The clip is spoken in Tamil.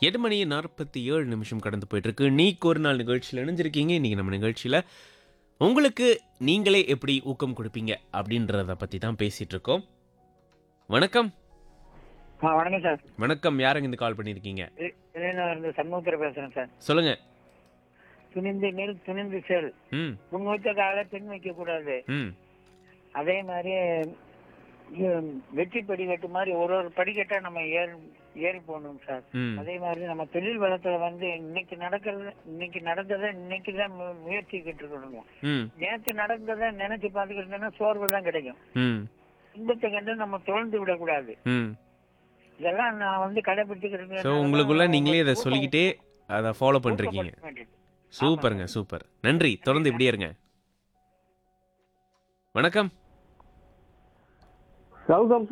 எட்டு மணி நாற்பத்தி ஏழு நிமிஷம் கடந்து போயிட்டு இருக்கு நீக்கு ஒரு நாள் நிகழ்ச்சியில் இணைஞ்சிருக்கீங்க இன்னைக்கு நம்ம நிகழ்ச்சியில் உங்களுக்கு நீங்களே எப்படி ஊக்கம் கொடுப்பீங்க அப்படின்றத பற்றி தான் பேசிட்டு இருக்கோம் வணக்கம் ஆ வணக்கம் சார் வணக்கம் யாருங்க இந்த கால் பண்ணியிருக்கீங்க நான் இருந்து சண்முகத்தில் பேசுறேன் சார் சொல்லுங்க துணிந்து நெல் துணிந்து செல் ம் முன் வைத்த கால பின் வைக்க கூடாது ம் அதே மாதிரி உம், வெற்றி படிக்கட்டு மாதிரி ஒரு ஒரு படிக்கட்டா நம்ம ஏறி ஏறி போகணும் சார் ம் அதே மாதிரி நம்ம தொழில் வளத்துல வந்து இன்னைக்கு நடக்கிறது இன்னைக்கு நடந்ததை இன்னைக்கு தான் மு- முயற்சிக்கிட்டு இருக்கணும் ம் நேற்று நடந்ததை நினைச்சு பார்த்துக்கிட்டு இருந்தோம்னா சோர்வு தான் கிடைக்கும் ம் இன்பத்தை கண்டு நம்ம தொலைந்து விடக்கூடாது ம் இதெல்லாம் நான் வந்து கடைபிடிச்சுக்கிட்டு ஸோ உங்களுக்குள்ள நீங்களே இதை சொல்லிக்கிட்டே அதை ஃபாலோ பண்ணிருக்கீங்க சூப்பருங்க சூப்பர் நன்றி தொடர்ந்து இப்படியே இருங்க வணக்கம் கௌதம்